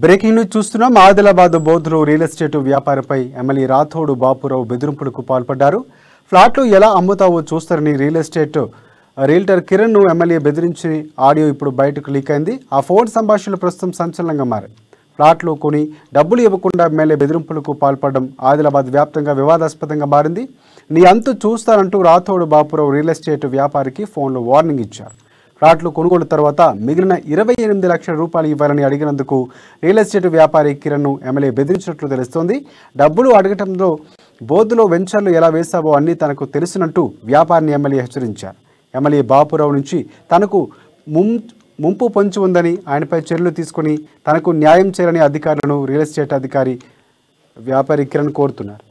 Breaking news చూస్తున్నాం ఆదిలాబాద్ బోధులో real estate వ్యాపారిపై ఎమ్మెల్యే రాథోడు బాపురావు బెదిరింపులకు పాల్పడ్డారు ఫ్లాట్లు ఎలా అమ్ముతావో చూస్తారని రియల్ ఎస్టేట్ రియల్టర్ కిరణ్ ను ఎమ్మెల్యే బెదిరించి ఆడియో ఇప్పుడు బయటకు లీక్ అయింది ఆ ఫోన్ సంభాషణలు ప్రస్తుతం సంచలనంగా మారాయి ఫ్లాట్లు కొని డబ్బులు ఇవ్వకుండా ఎమ్మెల్యే బెదిరింపులకు పాల్పడడం ఆదిలాబాద్ వ్యాప్తంగా వివాదాస్పదంగా మారింది నీ అంతు చూస్తానంటూ రాథోడు బాపురావు రియల్ ఎస్టేట్ వ్యాపారికి ఫోన్లో వార్నింగ్ ఇచ్చారు ఫ్లాట్లు కొనుగోలు తర్వాత మిగిలిన ఇరవై ఎనిమిది లక్షల రూపాయలు ఇవ్వాలని అడిగినందుకు రియల్ ఎస్టేట్ వ్యాపారి కిరణ్ను ఎమ్మెల్యే బెదిరించినట్లు తెలుస్తోంది డబ్బులు అడగటంలో బోర్డులో వెంచర్లు ఎలా వేశావో అన్నీ తనకు తెలుసునంటూ వ్యాపారిని ఎమ్మెల్యే హెచ్చరించారు ఎమ్మెల్యే బాపురావు నుంచి తనకు ముం ముంపు పొంచి ఉందని ఆయనపై చర్యలు తీసుకొని తనకు న్యాయం చేయాలని అధికారులను రియల్ ఎస్టేట్ అధికారి వ్యాపారి కిరణ్ కోరుతున్నారు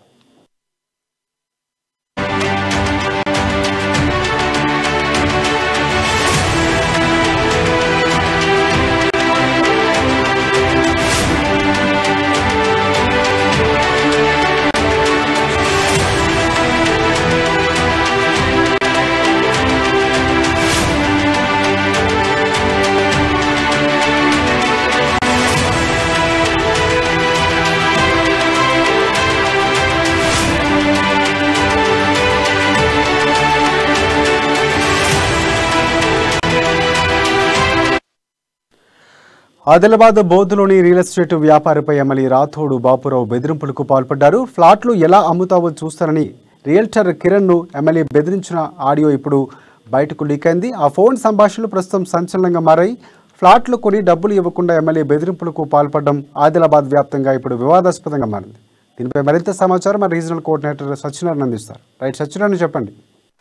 ఆదిలాబాద్ బౌద్ధలోని రియల్ ఎస్టేట్ వ్యాపారిపై ఎమ్మెల్యే రాథోడు బాపురావు బెదిరింపులకు పాల్పడ్డారు ఫ్లాట్లు ఎలా అమ్ముతావో చూస్తారని రియల్టర్ కిరణ్ను ఎమ్మెల్యే బెదిరించిన ఆడియో ఇప్పుడు బయటకు లీక్ అయింది ఆ ఫోన్ సంభాషణలు ప్రస్తుతం సంచలనంగా మారాయి ఫ్లాట్లు కొని డబ్బులు ఇవ్వకుండా ఎమ్మెల్యే బెదిరింపులకు పాల్పడడం ఆదిలాబాద్ వ్యాప్తంగా ఇప్పుడు వివాదాస్పదంగా మారింది దీనిపై మరింత సమాచారం మన రీజనల్ కోఆర్డినేటర్ సత్యనారాయణ అందిస్తారు రైట్ సత్యనారాయణ చెప్పండి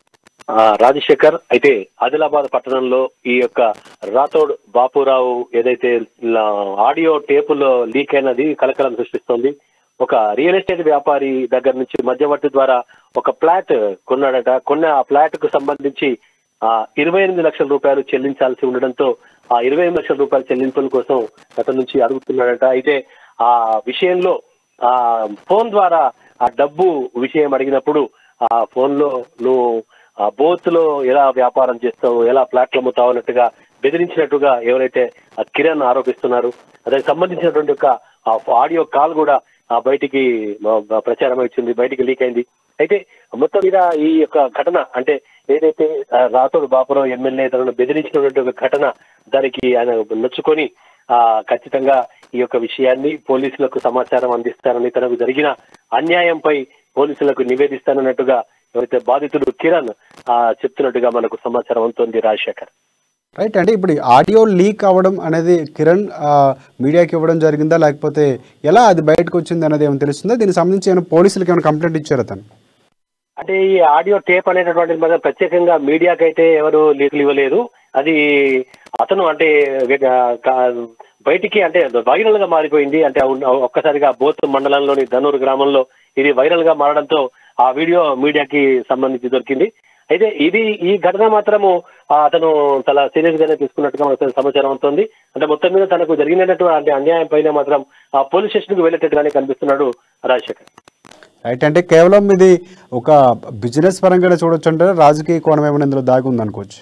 ఆ, రాజశేఖర్ అయితే ఆదిలాబాద్ పట్టణంలో ఈ యొక్క రాథోడ్ బాపురావు ఏదైతే లా- ఆడియో టేపులో లీక్ అయినది కలకలం సృష్టిస్తోంది ఒక రియల్ ఎస్టేట్ వ్యాపారి దగ్గర నుంచి మధ్యవర్తి ద్వారా ఒక ఫ్లాట్ కొన్నాడట కొన్న ఆ ఫ్లాట్ కు సంబంధించి ఆ ఇరవై ఎనిమిది లక్షల రూపాయలు చెల్లించాల్సి ఉండడంతో ఆ ఇరవై ఎనిమిది లక్షల రూపాయల చెల్లింపుల కోసం అతని నుంచి అడుగుతున్నాడట అయితే ఆ విషయంలో ఆ ఫోన్ ద్వారా ఆ డబ్బు విషయం అడిగినప్పుడు ఆ ఫోన్ లో నువ్వు ఆ బోత్ లో ఎలా వ్యాపారం చేస్తావు ఎలా ఫ్లాట్లు అమ్ముతావు అన్నట్టుగా బెదిరించినట్టుగా ఎవరైతే ఆ కిరణ్ ఆరోపిస్తున్నారు దానికి సంబంధించినటువంటి ఒక ఆ ఆడియో కాల్ కూడా ఆ బయటికి మ- ప్రచారం వచ్చింది బయటికి లీక్ అయింది అయితే మొత్తం మీద ఈ యొక్క ఘటన అంటే ఏదైతే ఆ రాథోడ్ బాపురావు ఎమ్మెల్యే తనను బెదిరించినటువంటి ఒక ఘటన దానికి ఆయన నొచ్చుకొని ఆ ఖచ్చితంగా ఈ యొక్క విషయాన్ని పోలీసులకు సమాచారం అందిస్తారని తనకు జరిగిన అన్యాయంపై పోలీసులకు నివేదిస్తానన్నట్టుగా ఎవరైతే బాధితుడు కిరణ్ ఆ చెప్తున్నట్టుగా మనకు సమాచారం అందుతోంది రాజశేఖర్ రైట్ అంటే ఇప్పుడు ఈ ఆడియో లీక్ అవ్వడం అనేది కిరణ్ ఆ, మీడియాకి ఇవ్వడం జరిగిందా లేకపోతే ఎలా అది బయటకు వచ్చింది అనేది ఏమైనా తెలుస్తుందా దీనికి సంబంధించి ఏమైనా పోలీసులకు ఏమైనా కంప్లైంట్ ఇచ్చారు అతను అంటే ఈ ఆడియో టేప్ అనేటటువంటిది మాత్రం ప్రత్యేకంగా మీడియాకి అయితే ఎవరు లీకులు ఇవ్వలేదు అది అతను అంటే ఆ, కా- బయటికి అంటే వైరల్ గా మారిపోయింది అంటే ఉన్- ఒక్కసారిగా బోత్ మండలంలోని ధనూరు గ్రామంలో ఇది వైరల్ గా మారడంతో ఆ వీడియో మీడియాకి సంబంధించి దొరికింది అయితే ఇది ఈ ఘటన మాత్రము ఆ, అతను చాలా సీరియస్ గానే తీసుకున్నట్టుగా మనకు సమాచారం అవుతుంది అంటే మొత్తం మీద తనకు జరిగినటువంటి అన్యాయం పైన మాత్రం ఆ పోలీస్ స్టేషన్ కు వెళ్ళేటట్టుగానే కనిపిస్తున్నాడు రాజశేఖర్ రైట్ అంటే కేవలం ఇది ఒక బిజినెస్ పరంగానే చూడొచ్చు అంటే రాజకీయ కోణం ఏమైనా ఇందులో దాగి ఉంది అనుకోవచ్చు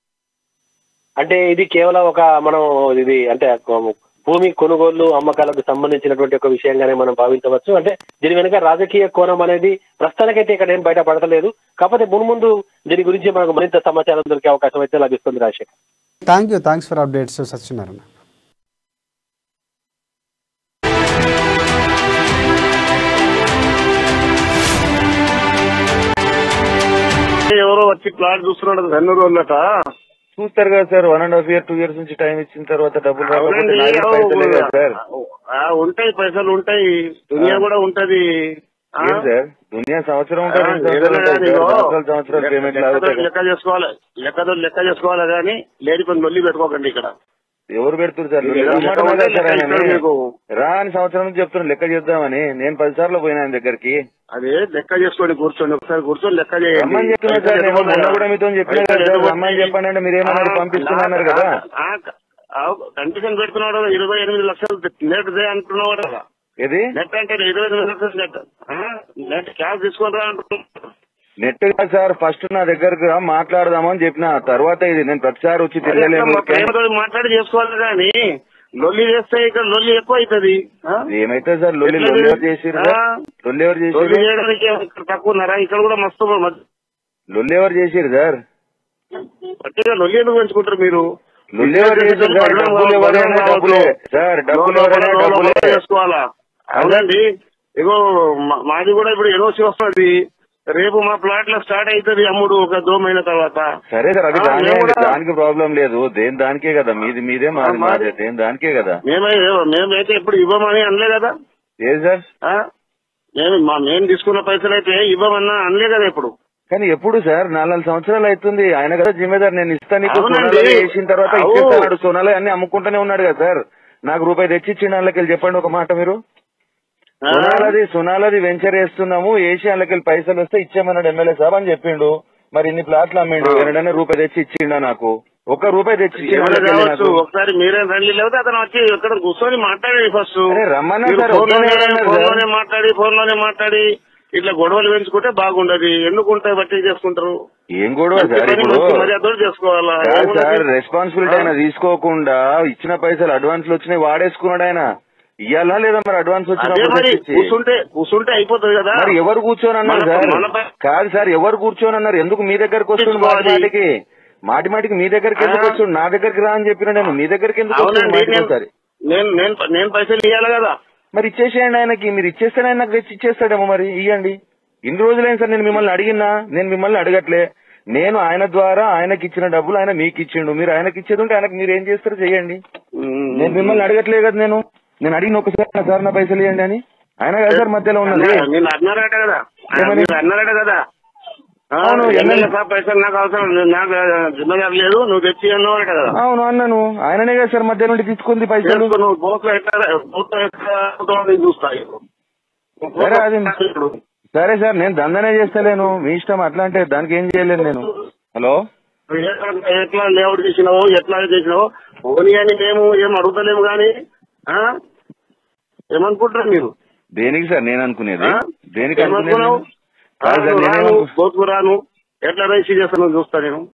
అంటే ఇది కేవలం ఒక మనం ఇది అంటే భూమి కొనుగోలు అమ్మకాలకు సంబంధించినటువంటి ఒక విషయంగానే మనం భావించవచ్చు అంటే దీని వెనుక రాజకీయ కోణం అనేది ప్రస్తుతానికైతే ఇక్కడ ఏం బయట పడతలేదు కాకపోతే మున్ముందు దీని గురించి మనకు మరింత సమాచారం దొరికే అవకాశం అయితే లభిస్తుంది Rajasekhar thank you thanks for updates Satyanarayana ఎవరో వచ్చి ప్లాట్ చూస్తున్నాడు కన్నూరు వాళ్ళట చూస్తారు కదా sir one and half year two years నుంచి టైం ఇచ్చిన తర్వాత డబ్బులు రాకపోతే అవునండి, నాకే పైసలే కదా సార్ ఆ, ఉంటాయి పైసలు ఉంటాయి దునియా కూడా ఉంటది ఆ? ఏం సార్ దునియా సంవత్సరం ఆ, ఉంటుంది రెండు ఏదైనా సంవత్సరాలు కానీ ఉంటాయి. ఇగో, సంవత్సరాలు సంవత్సరాలు లెక్క- పేమెంట్ లెక్కతో లాగుతాయి లెక్క చేసుకోవాలి లెక్కతో లెక్క చేసుకోవాలి కానీ లేని పని లొల్లి పెట్టుకోకండి ఇక్కడ ఎవరు పెడుతున్నారు సార్ మీకు రమ్మని లెక్క ఉన్నారు ఉంటే సార్ లెక్క ఆయనని. ఇస్తాడు మీకు. రా అని సంవత్సరం నుంచి చెప్తున్నారు లెక్క చేద్దామని నేను పది సార్లు పోయినా ఆయన దగ్గరికి అదే లెక్క చేసుకోండి కూర్చోండి ఒకసారి కూర్చొని లెక్క చేయండి రమ్మని చెప్తున్నా సార్ నేను మొన్న కూడా మీతో చెప్పిన కదా సార్ రమ్మని చెప్పండి అంటే మీరు ఏమన్నారు పంపిస్తున్నారు కదా కండిషన్ పెడుతున్నాడు ఇరవై ఎనిమిది లక్షలు నెట్ దే అంటున్నావు కదా ఏది నెట్ అంటే ఇరవై ఎనిమిది లక్షలు నెట్ నెట్ క్యాష్ తీసుకొని రా అంటున్నావు నెట్ కాదు సార్ ఫస్ట్ నా దగ్గరకు రా, మాట్లాడదామని చెప్పిన తర్వాత ఇది నేను ప్రతిసారి వచ్చి అదే తిరగలేము మా ప్రేమతో మాట్లాడి చేసుకోవాలి కానీ లొల్లి చేస్తే ఇక్కడ లొల్లి ఎక్కువ అవుతుంది ఏమైతే సార్ లొల్లి ఎట్లా లొల్లి ఎవరు ఇది? చేసిరు ఆ? లొల్లి ఎవరు లొల్లి చేసిరు చేయడానికి ఇక్కడ తక్కువ ఉన్నారా ఇక్కడ కూడా మస్తు మ- లొల్లి ఎవరు చేసిరు సార్ గట్టిగా లొల్లి ఎందుకు పెంచుకుంటారు మీరు లొల్లి ఎవరు చేసిరు సార్ డబ్బులు ఎవరైనా డబ్బులే సార్ డబ్బులు ఎవరైనా డబ్బులే చేసుకోవాలా అవునండి ఇగో మా- మాది కూడా ఇప్పుడు ఎన్ఓసి వస్తుంది రేపు మా ప్లాట్ లో స్టార్ట్ అవుతుంది అమ్ముడు ఒక దోమైన తర్వాత సరే సార్ అది ఆ, బాగానే మేము ఉంది. కూడా- దానికి ప్రాబ్లం లేదు దేని దానికే కదా మీది మీదే మాది ఆ, మాది. మాదే దేని దానికే కదా మేమే మేమైతే ఇప్పుడు ఇవ్వమని అనలే కదా ఏది సార్ ఆ? మేము మా మేము తీసుకున్న పైసలు అయితే ఇవ్వమన్నా అనలే కదా ఇప్పుడు కానీ ఎప్పుడు సార్ నాలుగు సంవత్సరాలు అవుతుంది ఆయన కదా జిమ్మేదారు నేను ఇస్తాను నీకు అవునండి. సోనాలు వేసిన తర్వాత అవు. ఇచ్చేస్తాడు సోనాలు అన్ని అమ్ముకుంటూనే ఉన్నాడు కదా సార్ నాకు రూపాయి తెచ్చిచ్చిన వాళ్ళకి వెళ్ళి చెప్పండి ఒక మాట మీరు ఆ? సునాలది సునాలది వెంచర్ వేస్తున్నాము ఏసీ వాళ్ళకి వెళ్ళి పైసలు వస్తే ఇచ్చామన్నాడు ఎమ్మెల్యే సాబ్ అని చెప్పిండు మరి ఇన్ని ప్లాట్లు అమ్మిండు ఆ. ఎన్నడైనా రూపాయి తెచ్చి ఇచ్చిండా నాకు ఒక్క రూపాయి తెచ్చి ఇచ్చిన ఎవరు వాళ్ళకి వెళ్ళి కావచ్చు నాకు ఒకసారి మీరే రండి లేకపోతే అతను వచ్చి ఇక్కడ కూర్చొని మాట్లాడండి ఫస్ట్ అరే రమ్మన్నా మీరు సార్, ఫోన్ లోనే- వద్దనే అన్నారు ఫోన్ సార్. లోనే మాట్లాడి ఫోన్ లోనే మాట్లాడి ఇట్లా గొడవలు పెంచుకుంటే బాగుండదు ఎందుకు ఉంటాయి బట్టి చేసుకుంటారు ఏం గొడవ సార్ మంచి పని ఇప్పుడు మంచి మర్యాదతో చేసుకోవాలా కాదు ఏమున్నది? సార్ రెస్పాన్సిబిలిటీ ఆయన తీసుకోకుండా ఇచ్చిన పైసలు అడ్వాన్స్ వచ్చినాయి వాడేసుకున్నాడు ఆయన ఇయ్యాలా లేదా మరి అడ్వాన్స్ అదే వచ్చిన మరి కూర్చుంటే కూర్చుంటే అయిపోతుంది కదా మరి ఎవరు కూర్చొని అన్నారు మన- సార్ మన ప- కాదు సార్ ఎవరు కూర్చొని అన్నారు ఎందుకు మీ దగ్గరకు వస్తుంది మాటి తీసుకోవాలి. మాటికి మాటి మాటికి మీ దగ్గరికి ఎందుకు ఆ. వస్తుంది నా దగ్గరికి రా అని చెప్పిన నేను మీ దగ్గరికి ఎందుకు వస్తుంది అవునండి మాటికి నేను ఒకసారి నేను నేను నేను పైసలు ఇవ్వాలి కదా మరి ఇచ్చేసేయండి ఆయనకి మీరు ఇచ్చేస్తేనే ఆయన నాకు తెచ్చి ఇచ్చేస్తాడేమో మరి ఇవ్వండి ఇన్ని రోజులైంది సార్ నేను మిమ్మల్ని అడిగినా నేను మిమ్మల్ని అడగట్లే నేను ఆయన ద్వారా ఆయనకి ఇచ్చిన డబ్బులు ఆయన మీకు ఇచ్చిండు మీరు ఆయనకి ఇచ్చేది ఉంటే ఆయనకి మీరు ఏం చేస్తారో చేయండి ఉమ్. నేను మిమ్మల్ని అడగట్లే కదా నేను నేను అడిగిన ఒకసారి సార్ నా పైసలు ఇవ్వండి అని ఆయన కదా సార్ మధ్యలో ఉన్నది నేను అన్నారట కదా ఏమని? మీరు అన్నారట కదా ఆ, అవును, ఎమ్మెల్యే ఎమ్మెల్యే సాబ్ పైసలు నాకు అవసరం లేదు. నాకు జిమ్మదారు లేదు నువ్వు తెచ్చి అన్నవారట కదా అవును అన్నాను ఆయననే కదా సార్ మధ్య నుండి తీసుకుంది పైసలు చేసుకో, నువ్వు బోట్లో ఎట్లా బోట్లో ఎట్లా అవుతావో నేను చూస్తా సరే, అది- సరే సార్ నేను దందనే చేస్తలేను మీ ఇష్టం అట్లా అంటే దానికి ఏం చేయలేను నేను హలో ఎట్లా లేఅవుట్ చేసినావో ఎట్లా చేసినావో ఓని అని మేము ఏం అడుగుతలేము కానీ ఆ? ఏమనుకుంటారు మీరు దేనికి సార్ నేను అనుకునేది ఆ? దేనికి ఏమనుకున్నావు అనుకునేది కాదు సార్ రాను నేనేమనుకు- బోతుకు రాను ఎట్లా రైస్ చేస్తానో చూస్తా నేను